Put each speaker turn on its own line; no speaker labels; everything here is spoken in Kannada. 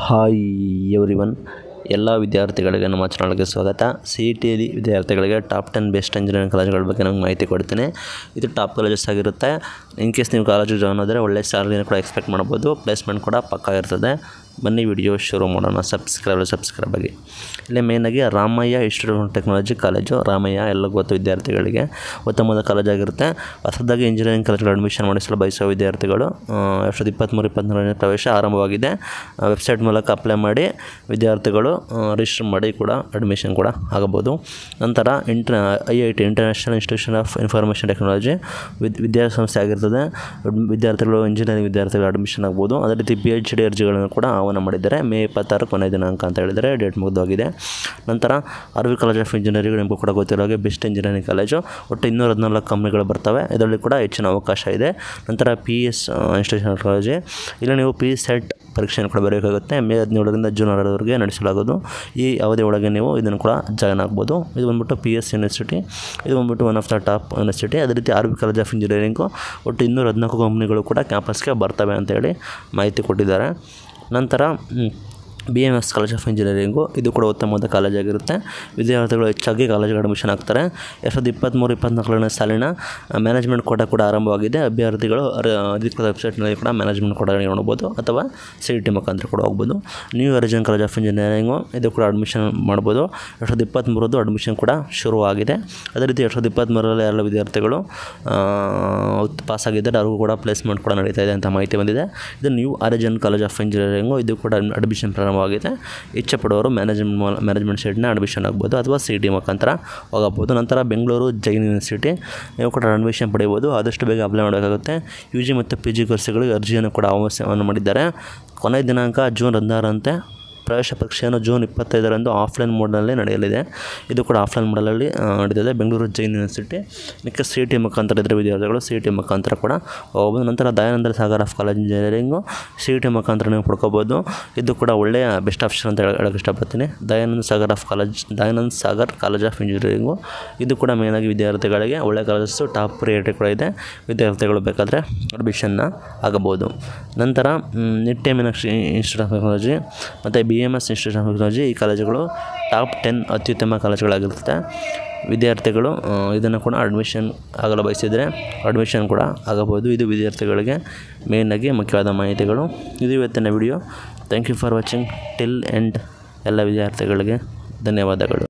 ಹಾಯ್ ಎವ್ರಿ ಒನ್ ಎಲ್ಲ ವಿದ್ಯಾರ್ಥಿಗಳಿಗೆ ನಮ್ಮ ಚಾನಲ್ಗೆ ಸ್ವಾಗತ ಸಿ ಇ ಟಿಯಲ್ಲಿ ವಿದ್ಯಾರ್ಥಿಗಳಿಗೆ ಟಾಪ್ ಟೆನ್ ಬೆಸ್ಟ್ ಇಂಜಿನಿಯರಿಂಗ್ ಕಾಲೇಜುಗಳ ಬಗ್ಗೆ ನಮ್ಗೆ ಮಾಹಿತಿ ಕೊಡ್ತೀನಿ ಇದು ಟಾಪ್ ಕಾಲೇಜಸ್ ಆಗಿರುತ್ತೆ ಇನ್ ಕೇಸ್ ನೀವು ಕಾಲೇಜಿಗೆ ಜಾಯ್ನ್ ಆದರೆ ಒಳ್ಳೆ ಸ್ಯಾಲರಿನ ಕೂಡ ಎಕ್ಸ್ಪೆಕ್ಟ್ ಮಾಡ್ಬೋದು ಪ್ಲೇಸ್ಮೆಂಟ್ ಕೂಡ ಪಕ್ಕಾ ಇರ್ತದೆ ಬನ್ನಿ ವಿಡಿಯೋ ಶುರು ಮಾಡೋಣ ಸಬ್ಸ್ಕ್ರೈಬ್ ಸಬ್ಸ್ಕ್ರೈಬ್ ಆಗಿ ಇಲ್ಲಿ ಮೇಯ್ನಾಗಿ Ramaiah institute of technology college Ramaiah ಎಲ್ಲ ಗೊತ್ತು ವಿದ್ಯಾರ್ಥಿಗಳಿಗೆ ಉತ್ತಮವಾದ ಕಾಲೇಜ್ ಆಗಿರುತ್ತೆ ಹೊಸದಾಗಿ ಇಂಜಿನಿಯರಿಂಗ್ ಕಾಲೇಜ್ಗಳು ಅಡ್ಮಿಷನ್ ಮಾಡಿಸಲು ಬಯಸುವ ವಿದ್ಯಾರ್ಥಿಗಳು ಆ, ಎರಡು ಸಾವಿರದ ಇಪ್ಪತ್ತ್ಮೂರು ಇಪ್ಪತ್ತ್ನಾಲ್ಕನೇ ಪ್ರವೇಶ ಆರಂಭವಾಗಿದೆ ವೆಬ್ಸೈಟ್ ಮೂಲಕ ಅಪ್ಲೈ ಮಾಡಿ ವಿದ್ಯಾರ್ಥಿಗಳು ರಿಜಿಸ್ಟರ್ ಮಾಡಿ ಕೂಡ ಅಡ್ಮಿಷನ್ ಕೂಡ ಆಗಬಹುದು ನಂತರ ಇಂಟರ್ I I T international institution of information technology ವಿದ್ ವಿದ್ಯಾಸಂಸ್ಥೆ ಆಗಿರ್ತದೆ ವಿದ್ಯಾರ್ಥಿಗಳು ಇಂಜಿನಿಯರಿಂಗ್ ವಿದ್ಯಾರ್ಥಿಗಳು ಅಡ್ಮಿಷನ್ ಆಗ್ಬೋದು ಅದೇ ರೀತಿ ಪಿ ಎಚ್ ಡಿ ಅರ್ಜಿಗಳನ್ನು ಕೂಡ ಆಹ್ವಾನ ಮಾಡಿದ್ದಾರೆ ಮೇ ಇಪ್ಪತ್ತಾರು ಕೊನೆ ದಿನಾಂಕ ಅಂತ ಹೇಳಿದರೆ ಡೇಟ್ ಮುಗಿದೋಗಿದೆ ನಂತರ R V college of engineering ನಿಮಗೂ ಕೂಡ ಗೊತ್ತಿರೋ ಹಾಗೆ ಬೆಸ್ಟ್ ಇಂಜಿನಿಯರಿಂಗ್ ಕಾಲೇಜು ಒಟ್ಟು ಇನ್ನೂರ ಹದಿನಾಲ್ಕು ಕಂಪ್ನಿಗಳು ಬರ್ತವೆ ಇದರಲ್ಲಿ ಕೂಡ ಹೆಚ್ಚಿನ ಅವಕಾಶ ಇದೆ ನಂತರ ಪಿ ಎಸ್ ಇನ್ಸ್ಟಿಟ್ಯೂಷನ್ ಆಫ್ ಕಾಲೇಜಿ ಇಲ್ಲಿ ನೀವು ಪಿ ಸೆಟ್ ಪರೀಕ್ಷೆಯನ್ನು ಕೂಡ ಬರೆಯಬೇಕಾಗುತ್ತೆ ಮೇ ಹದಿನೇಳರಿಂದ ಜೂನ್ ಆರರವರೆಗೆ ನಡೆಸಲಾಗೋದು ಈ ಅವಧಿ ಒಳಗೆ ನೀವು ಇದನ್ನು ಕೂಡ ಜಾಯ್ನ್ ಆಗ್ಬೋದು ಇದು ಬಂದ್ಬಿಟ್ಟು ಪಿ ಎಸ್ ಯೂನಿವರ್ಸಿಟಿ ಇದು ಬಂದ್ಬಿಟ್ಟು one of the top university ಅದೇ ರೀತಿ R V college of engineering ಒಟ್ಟು ಇನ್ನೂರ ಹದಿನಾಲ್ಕು ಕಂಪ್ನಿಗಳು ಕೂಡ ಕ್ಯಾಂಪಸ್ಗೆ ಬರ್ತವೆ ಅಂತೇಳಿ ಮಾಹಿತಿ ಕೊಟ್ಟಿದ್ದಾರೆ ನಂತರ B M S college of engineering ಇದು ಕೂಡ ಉತ್ತಮವಾದ ಕಾಲೇಜ್ ಆಗಿರುತ್ತೆ ವಿದ್ಯಾರ್ಥಿಗಳು ಹೆಚ್ಚಾಗಿ ಕಾಲೇಜಿಗೆ ಅಡ್ಮಿಷನ್ ಆಗ್ತಾರೆ ಎರಡು ಸಾವಿರದ ಇಪ್ಪತ್ತ್ಮೂರು ಇಪ್ಪತ್ತ್ನಾಲ್ಕನೇ ಸಾಲಿನ ಮ್ಯಾನೇಜ್ಮೆಂಟ್ ಕೋಟ ಕೂಡ ಆರಂಭವಾಗಿದೆ ಅಭ್ಯರ್ಥಿಗಳು ಅರ- ಅಧಿಕೃತ ವೆಬ್ಸೈಟ್ನಲ್ಲಿ ಕೂಡ ಮ್ಯಾನೇಜ್ಮೆಂಟ್ ಕೋಟ ನೋಡ್ಬೋದು ಅಥವಾ ಸಿ ಇ ಟಿ ಮುಖಾಂತರ ಕೂಡ ಹೋಗ್ಬೋದು new horizon college of engineering ಇದು ಕೂಡ ಅಡ್ಮಿಷನ್ ಮಾಡ್ಬೋದು ಎರಡು ಸಾವಿರದ ಇಪ್ಪತ್ತ್ಮೂರದ್ದು ಅಡ್ಮಿಷನ್ ಕೂಡ ಶುರುವಾಗಿದೆ ಅದೇ ರೀತಿ ಎರಡು ಸಾವಿರದ ಇಪ್ಪತ್ತ್ಮೂರರಲ್ಲಿ ಎಲ್ಲ ವಿದ್ಯಾರ್ಥಿಗಳು ಪಾಸ್ ಆಗಿದ್ದಾರೆ ಅವ್ರಿಗೂ ಕೂಡ ಪ್ಲೇಸ್ಮೆಂಟ್ ಕೂಡ ನಡೀತಾ ಇದೆ ಅಂತ ಮಾಹಿತಿ ಬಂದಿದೆ ಇದು new horizon college of engineering ಇದು ಕೂಡ ಅಡ್ಮಿಷನ್ ಪ್ರಾರಂಭವಾಗಿದೆ ಇಚ್ಛೆ ಪಡುವವರು ಮ್ಯಾನೇಜ್ಮೆಂಟ್ ಮ್ಯಾನೇಜ್ಮೆಂಟ್ ಸೈಡ್ನ ಅಡ್ಮಿಷನ್ ಆಗ್ಬೋದು ಅಥವಾ ಸಿ ಟಿ ಮುಖಾಂತರ ಹೋಗಬಹುದು ನಂತರ ಬೆಂಗಳೂರು ಜೈನ್ ಯೂನಿವರ್ಸಿಟಿ ನೀವು ಕೂಡ ಅಡ್ಮಿಷನ್ ಪಡೆಯಬಹುದು ಆದಷ್ಟು ಬೇಗ ಅಪ್ಲೈ ಮಾಡಬೇಕಾಗುತ್ತೆ ಯು ಜಿ ಮತ್ತು ಪಿ ಜಿ ಕೋರ್ಸ್ಗಳಿಗೆ ಅರ್ಜಿಯನ್ನು ಕೂಡ ಆಹ್ವಾನ ಮಾಡಿದ್ದಾರೆ ಕೊನೆಯ ದಿನಾಂಕ ಜೂನ್ ಹದಿನಾರಂತೆ ಪ್ರವೇಶ ಪರೀಕ್ಷೆಯನ್ನು ಜೂನ್ ಇಪ್ಪತ್ತೈದರಂದು ಆಫ್ಲೈನ್ ಮೋಡ್ನಲ್ಲಿ ನಡೆಯಲಿದೆ ಇದು ಕೂಡ ಆಫ್ಲೈನ್ ಮೋಡಲಲ್ಲಿ ಆ, ನಡೀತದೆ ಬೆಂಗಳೂರು ಜೈನ್ ಯೂನಿವರ್ಸಿಟಿ ಇದಕ್ಕೆ ಸಿ ಟಿ ಮುಖಾಂತರ ಇದ್ದರೆ ವಿದ್ಯಾರ್ಥಿಗಳು ಸಿ ಟಿ ಮುಖಾಂತರ ಕೂಡ ಹೋಗ್ಬೋದು ನಂತರ Dayananda Sagar of college engineering C T ಮುಖಾಂತರ ನೀವು ಪಡ್ಕೋಬೋದು ಇದು ಕೂಡ ಒಳ್ಳೆಯ ಬೆಸ್ಟ್ ಆಪ್ಷನ್ ಅಂತ ಹೇಳ- ಹೇಳಕ್ಕೆ ಇಷ್ಟಪಡ್ತೀನಿ Dayananda Sagar of college Dayanand Sagar college of engineering ಇದು ಕೂಡ ಮೇಯ್ನಾಗಿ ವಿದ್ಯಾರ್ಥಿಗಳಿಗೆ ಒಳ್ಳೆಯ ಕಾಲೇಜಸ್ಸು ಟಾಪ್ ಪ್ರಿಯಾರಿಟಿ ಕೂಡ ಇದೆ ವಿದ್ಯಾರ್ಥಿಗಳು ಬೇಕಾದರೆ ಅಡ್ಮಿಷನ್ನ ಆಗಬಹುದು ನಂತರ ಮ್, Nitte Meenakshi institute of technology ಮತ್ತು B M S institute of technology ಈ ಕಾಲೇಜುಗಳು ಟಾಪ್ ಟೆನ್ ಅತ್ಯುತ್ತಮ ಕಾಲೇಜುಗಳಾಗಿರುತ್ತೆ ವಿದ್ಯಾರ್ಥಿಗಳು ಇದನ್ನು ಕೂಡ ಅಡ್ಮಿಷನ್ ಆಗಲು ಬಯಸಿದರೆ ಅಡ್ಮಿಷನ್ ಕೂಡ ಆಗಬಹುದು ಇದು ವಿದ್ಯಾರ್ಥಿಗಳಿಗೆ ಮೇಯ್ನಾಗಿ ಮುಖ್ಯವಾದ ಮಾಹಿತಿಗಳು ಇದು ಇವತ್ತಿನ video thank you for watching till end ಎಲ್ಲ ವಿದ್ಯಾರ್ಥಿಗಳಿಗೆ ಧನ್ಯವಾದಗಳು